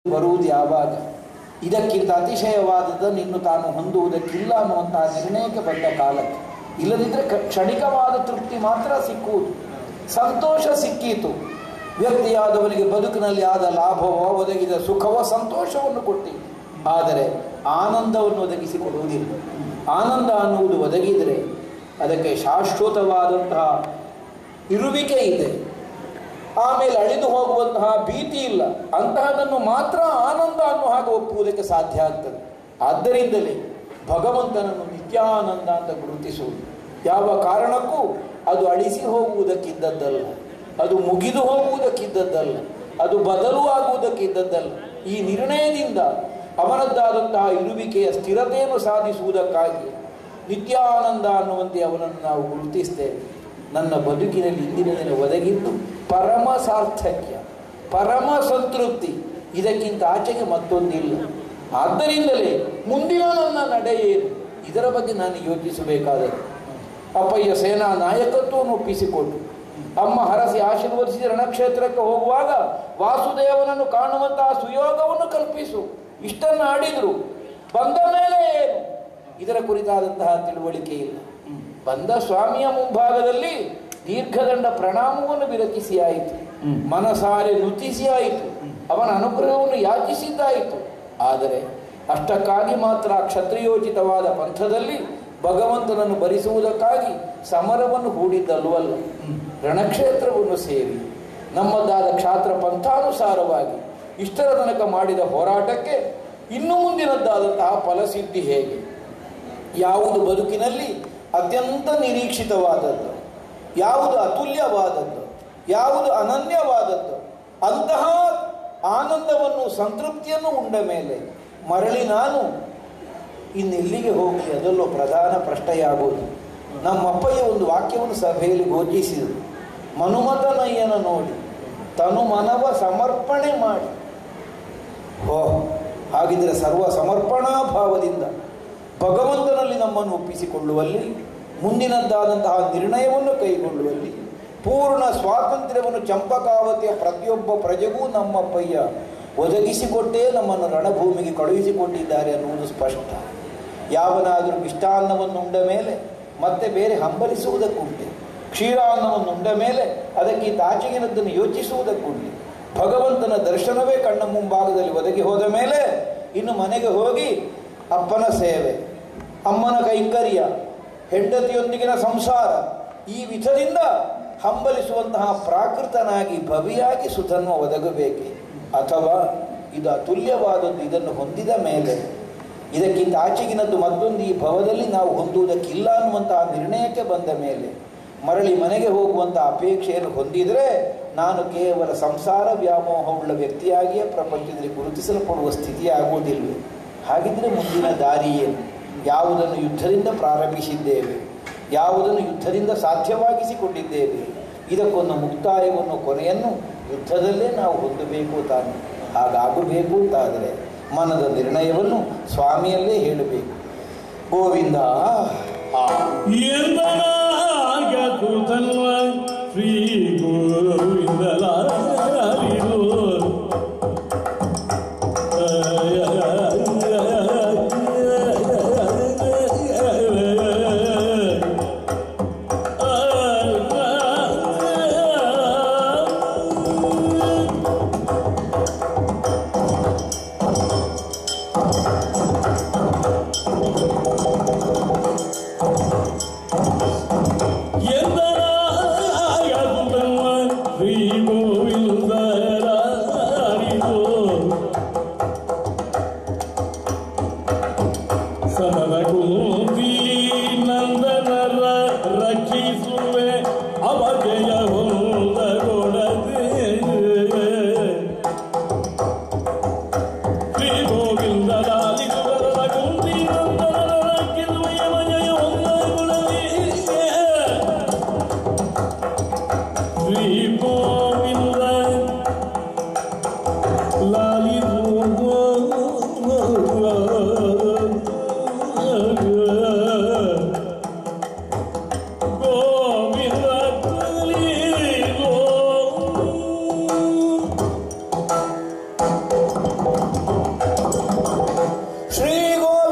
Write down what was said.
ಬರುವುದು ಯಾವಾಗ ಇದಕ್ಕಿಂತ ಅತಿಶಯವಾದದ್ದನ್ನು ಇನ್ನು ತಾನು ಹೊಂದುವುದಕ್ಕಿಲ್ಲ ಅನ್ನುವಂತಹ ನಿರ್ಣಯಕ್ಕೆ ಬಂದ ಕಾಲಕ್ಕೆ ಇಲ್ಲದಿದ್ದರೆ ಕ- ಕ್ಷಣಿಕವಾದ ತೃಪ್ತಿ ಮಾತ್ರ ಸಿಕ್ಕುವುದು ಸಂತೋಷ ಸಿಕ್ಕೀತು ವ್ಯಕ್ತಿಯಾದವನಿಗೆ ಬದುಕಿನಲ್ಲಿ ಆದ ಲಾಭವೋ ಒದಗಿದ ಸುಖವೋ ಸಂತೋಷವನ್ನು ಕೊಟ್ಟಿ ಆದರೆ ಆನಂದವನ್ನು ಒದಗಿಸಿಕೊಡುವುದಿಲ್ಲ ಆನಂದ ಅನ್ನುವುದು ಒದಗಿದರೆ ಅದಕ್ಕೆ ಶಾಶ್ವತವಾದಂತಹ ಇರುವಿಕೆ ಇದೆ ಆಮೇಲೆ ಅಳಿದು ಹೋಗುವಂತಹ ಭೀತಿ ಇಲ್ಲ ಅಂತಹದನ್ನು ಮಾತ್ರ ಆನಂದ ಅನ್ನೋ ಹಾಗೆ ಒಪ್ಪುವುದಕ್ಕೆ ಸಾಧ್ಯ ಆಗ್ತದೆ ಆದ್ದರಿಂದಲೇ ಭಗವಂತನನ್ನು ನಿತ್ಯಾನಂದ ಅಂತ ಗುರುತಿಸುವುದು ಯಾವ ಕಾರಣಕ್ಕೂ ಅದು ಅಳಿಸಿ ಹೋಗುವುದಕ್ಕಿದ್ದದ್ದಲ್ಲ ಅದು ಮುಗಿದು ಹೋಗುವುದಕ್ಕಿದ್ದದ್ದಲ್ಲ ಅದು ಬದಲು ಆಗುವುದಕ್ಕಿದ್ದದ್ದಲ್ಲ ಈ ನಿರ್ಣಯದಿಂದ ಅವನದ್ದಾದಂತಹ ಇರುವಿಕೆಯ ಸ್ಥಿರತೆಯನ್ನು ಸಾಧಿಸುವುದಕ್ಕಾಗಿ ನಿತ್ಯಾನಂದ ಅನ್ನುವಂತೆ ಅವನನ್ನು ನಾವು ಗುರುತಿಸ್ತೇವೆ ನನ್ನ ಬದುಕಿನಲ್ಲಿ ಇಂದಿನ ದಿನ ಒದಗಿದ್ದು ಪರಮ ಸಾರ್ಥಕ್ಯ ಪರಮ ಸಂತೃಪ್ತಿ ಇದಕ್ಕಿಂತ ಆಚೆಗೆ ಮತ್ತೊಂದಿಲ್ಲ ಆದ್ದರಿಂದಲೇ ಮುಂದಿನ ನನ್ನ ನಡೆ ಏನು ಇದರ ಬಗ್ಗೆ ನಾನು ಯೋಚಿಸಬೇಕಾದದ್ದು ಅಪ್ಪಯ್ಯ ಸೇನಾ ನಾಯಕತ್ವವನ್ನು ಒಪ್ಪಿಸಿಕೊಟ್ಟು ಅಮ್ಮ ಹರಸಿ ಆಶೀರ್ವದಿಸಿ ರಣಕ್ಷೇತ್ರಕ್ಕೆ ಹೋಗುವಾಗ ವಾಸುದೇವನನ್ನು ಕಾಣುವಂತಹ ಸುಯೋಗವನ್ನು ಕಲ್ಪಿಸು ಇಷ್ಟನ್ನು ಆಡಿದ್ರು ಬಂದ ಮೇಲೆ ಏನು ಇದರ ಕುರಿತಾದಂತಹ ತಿಳುವಳಿಕೆ ಇಲ್ಲ ಬಂದ ಸ್ವಾಮಿಯ ಮುಂಭಾಗದಲ್ಲಿ ದೀರ್ಘದಂಡ ಪ್ರಣಾಮವನ್ನು ವಿರಚಿಸಿ ಆಯಿತು ಮನಸಾರೆ ನುತಿಸಿ ಆಯಿತು ಅವನ ಅನುಗ್ರಹವನ್ನು ಯಾಚಿಸಿದ್ದಾಯಿತು ಆದರೆ ಅಷ್ಟಕ್ಕಾಗಿ ಮಾತ್ರ ಕ್ಷತ್ರಿಯೋಚಿತವಾದ ಪಂಥದಲ್ಲಿ ಭಗವಂತನನ್ನು ಭರಿಸುವುದಕ್ಕಾಗಿ ಸಮರವನ್ನು ಹೂಡಿದ್ದಲ್ವಲ್ಲ ರಣಕ್ಷೇತ್ರವನ್ನು ಸೇರಿ ನಮ್ಮದಾದ ಕ್ಷಾತ್ರ ಪಂಥಾನುಸಾರವಾಗಿ ಇಷ್ಟರ ತನಕ ಮಾಡಿದ ಹೋರಾಟಕ್ಕೆ ಇನ್ನು ಮುಂದಿನದ್ದಾದಂತಹ ಫಲಸಿದ್ಧಿ ಹೇಗೆ ಯಾವುದು ಬದುಕಿನಲ್ಲಿ ಅತ್ಯಂತ ನಿರೀಕ್ಷಿತವಾದದ್ದು ಯಾವುದು ಅತುಲ್ಯವಾದದ್ದು ಯಾವುದು ಅನನ್ಯವಾದದ್ದು ಅಂತಹ ಆನಂದವನ್ನು ಸಂತೃಪ್ತಿಯನ್ನು ಉಂಡ ಮೇಲೆ ಮರಳಿ ನಾನು ಇನ್ನೆಲ್ಲಿಗೆ ಹೋಗಿ ಅದರಲ್ಲೂ ಪ್ರಧಾನ ಪ್ರಶ್ನೆಯಾಗುವುದು ನಮ್ಮಪ್ಪಯ್ಯ ಒಂದು ವಾಕ್ಯವನ್ನು ಸಭೆಯಲ್ಲಿ ಘೋಷಿಸಿದರು ಮನುಮತನಯ್ಯನ ನೋಡಿ ತನು ಮನವ ಸಮರ್ಪಣೆ ಮಾಡಿ ಹೋ ಹಾಗಿದ್ರೆ ಸರ್ವ ಸಮರ್ಪಣಾ ಭಾವದಿಂದ ಭಗವಂತನಲ್ಲಿ ನಮ್ಮನ್ನು ಒಪ್ಪಿಸಿಕೊಳ್ಳುವಲ್ಲಿ ಮುಂದಿನದ್ದಾದಂತಹ ನಿರ್ಣಯವನ್ನು ಕೈಗೊಳ್ಳುವಲ್ಲಿ ಪೂರ್ಣ ಸ್ವಾತಂತ್ರ್ಯವನ್ನು ಚಂಪಕಾವತಿಯ ಪ್ರತಿಯೊಬ್ಬ ಪ್ರಜೆಗೂ ನಮ್ಮಪ್ಪಯ್ಯ ಒದಗಿಸಿಕೊಟ್ಟೇ ನಮ್ಮನ್ನು ರಣಭೂಮಿಗೆ ಕಳುಹಿಸಿಕೊಟ್ಟಿದ್ದಾರೆ ಅನ್ನುವುದು ಸ್ಪಷ್ಟ ಯಾವನಾದರೂ ಮಿಷ್ಟಾನ್ನವನ್ನು ಉಂಡ ಮೇಲೆ ಮತ್ತೆ ಬೇರೆ ಹಂಬಲಿಸುವುದಕ್ಕುಂಟೆ ಕ್ಷೀರಾನ್ನವನ್ನು ಉಂಡ ಮೇಲೆ ಅದಕ್ಕಿಂತ ಆಚೆಗಿನದ್ದನ್ನು ಯೋಚಿಸುವುದಕ್ಕುಂಟೆ ಭಗವಂತನ ದರ್ಶನವೇ ಕಣ್ಣ ಮುಂಭಾಗದಲ್ಲಿ ಒದಗಿ ಹೋದ ಮೇಲೆ ಇನ್ನು ಮನೆಗೆ ಹೋಗಿ ಅಪ್ಪನ ಸೇವೆ ಅಮ್ಮನ ಕೈಂಕರ್ಯ ಹೆಂಡತಿಯೊಂದಿಗಿನ ಸಂಸಾರ ಈ ವಿಧದಿಂದ ಹಂಬಲಿಸುವಂತಹ ಪ್ರಾಕೃತನಾಗಿ ಭವಿಯಾಗಿ ಸುಧನ್ವ ಒದಗಬೇಕೆ ಅಥವಾ ಇದು ಅತುಲ್ಯವಾದದ್ದು ಇದನ್ನು ಹೊಂದಿದ ಮೇಲೆ ಇದಕ್ಕಿಂತ ಆಚೆಗಿನದ್ದು ಮತ್ತೊಂದು ಈ ಭವದಲ್ಲಿ ನಾವು ಹೊಂದುವುದಕ್ಕಿಲ್ಲ ಅನ್ನುವಂತಹ ನಿರ್ಣಯಕ್ಕೆ ಬಂದ ಮೇಲೆ ಮರಳಿ ಮನೆಗೆ ಹೋಗುವಂಥ ಅಪೇಕ್ಷೆಯನ್ನು ಹೊಂದಿದರೆ ನಾನು ಕೇವಲ ಸಂಸಾರ ವ್ಯಾಮೋಹವುಳ್ಳ ವ್ಯಕ್ತಿಯಾಗಿಯೇ ಪ್ರಪಂಚದಲ್ಲಿ ಗುರುತಿಸಲ್ಪಡುವ ಸ್ಥಿತಿ ಆಗುವುದಿಲ್ಲ ಹಾಗಿದ್ರೆ ಮುಂದಿನ ದಾರಿ ಏನು ಯಾವುದನ್ನು ಯುದ್ಧದಿಂದ ಪ್ರಾರಂಭಿಸಿದ್ದೇವೆ ಯಾವುದನ್ನು ಯುದ್ಧದಿಂದ ಸಾಧ್ಯವಾಗಿಸಿಕೊಂಡಿದ್ದೇವೆ ಇದಕ್ಕೊಂದು ಮುಕ್ತಾಯವನ್ನು ಕೊನೆಯನ್ನು ಯುದ್ಧದಲ್ಲೇ ನಾವು ಹೊಂದಬೇಕು ತಾನೆ ಹಾಗಾಗಬೇಕು ಅಂತಾದರೆ ಮನದ ನಿರ್ಣಯವನ್ನು ಸ್ವಾಮಿಯಲ್ಲೇ ಹೇಳಬೇಕು ಗೋವಿಂದ ಆ ಎಂದನಾಗ ಕೂತನ್ವ